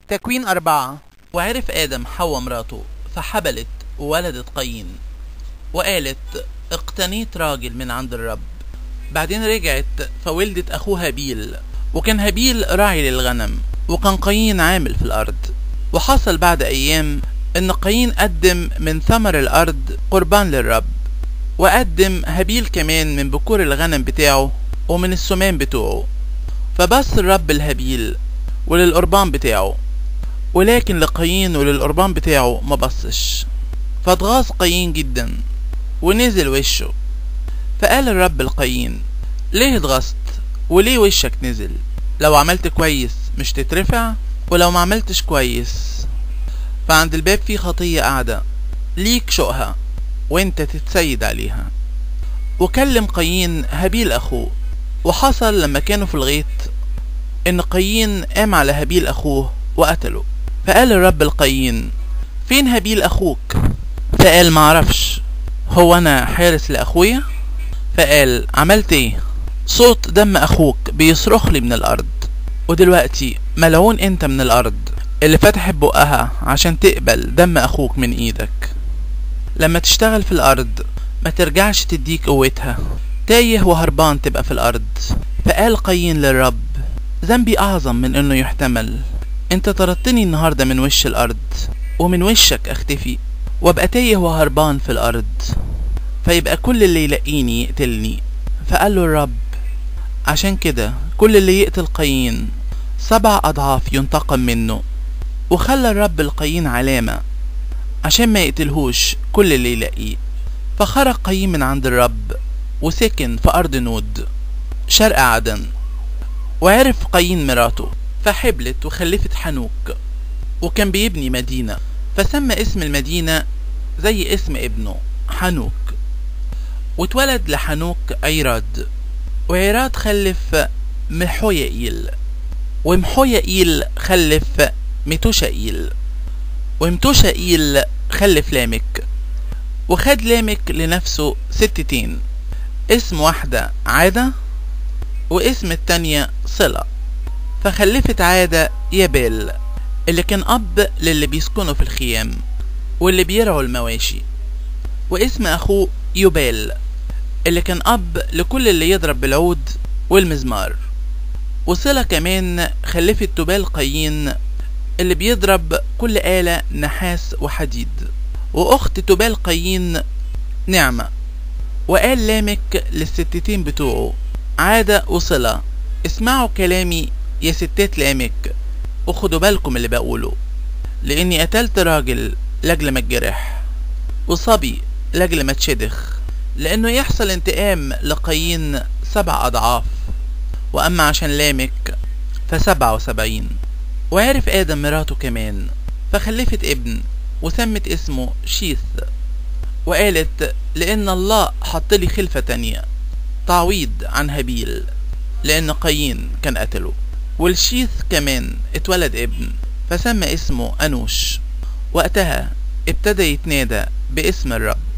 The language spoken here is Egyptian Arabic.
تكوين أربعة وعرف آدم حواء مراته فحبلت وولدت قايين وقالت اقتنيت راجل من عند الرب بعدين رجعت فولدت أخوها هابيل وكان هابيل راعي للغنم وكان قايين عامل في الأرض وحصل بعد أيام إن قايين قدم من ثمر الأرض قربان للرب وقدم هابيل كمان من بكور الغنم بتاعه ومن السمان بتوعه فبص الرب لهابيل وللقربان بتاعه ولكن لقايين وللقربان بتاعه ما بصش فاتغاظ قايين جدا ونزل وشه فقال الرب لقايين ليه اتغصت وليه وشك نزل لو عملت كويس مش تترفع ولو ما عملتش كويس فعند الباب في خطية قاعدة ليك شوقها وانت تتسيد عليها وكلم قايين هابيل اخوه وحصل لما كانوا في الغيط ان قايين قام على هابيل اخوه وقتله فقال الرب لقايين فين هابيل اخوك فقال معرفش هو انا حارس لاخويا فقال عملت ايه صوت دم اخوك بيصرخ لي من الارض ودلوقتي ملعون انت من الارض اللي فتحت بقها عشان تقبل دم اخوك من ايدك لما تشتغل في الارض ما ترجعش تديك قوتها تايه وهربان تبقى في الارض فقال قايين للرب ذنبي اعظم من انه يحتمل انت طردتني النهاردة من وش الارض ومن وشك اختفي وابقى تايه وهربان في الارض فيبقى كل اللي يلاقيني يقتلني فقال له الرب عشان كده كل اللي يقتل قايين سبع اضعاف ينتقم منه وخلى الرب القايين علامة عشان ما يقتلهوش كل اللي يلاقيه فخرج قايين من عند الرب وسكن في أرض نود شرق عدن وعرف قايين مراته فحبلت وخلفت حنوك وكان بيبني مدينة فسمى اسم المدينة زي اسم ابنه حنوك واتولد لحنوك عيراد وعيراد خلف محويائيل ومحويائيل خلف ميتوشائيل ومتوشائيل خلف لامك وخد لامك لنفسه ستتين اسم واحدة عادة واسم التانية صلة فخلفت عادة يابال اللي كان أب للي بيسكنوا في الخيام واللي بيرعوا المواشي واسم أخوه يبال اللي كان أب لكل اللي يضرب بالعود والمزمار وصلة كمان خلفت تبال قايين اللي بيضرب كل آلة نحاس وحديد وأخت تبال قايين نعمة وقال لامك للستتين بتوعه عادة وصلة اسمعوا كلامي يا ستات لامك وخدوا بالكم اللي بقوله لاني قتلت راجل لاجل ما اتجرح وصبي لاجل ما اتشدخ لانه يحصل انتقام لقايين سبع اضعاف واما عشان لامك فسبعة وسبعين وعرف ادم مراته كمان فخلفت ابن وسمت اسمه شيث وقالت لان الله حط لي خلفة تانية تعويض عن هابيل لان قايين كان قتله والشيث كمان اتولد ابن فسمى اسمه انوش وقتها ابتدى يتنادى باسم الرب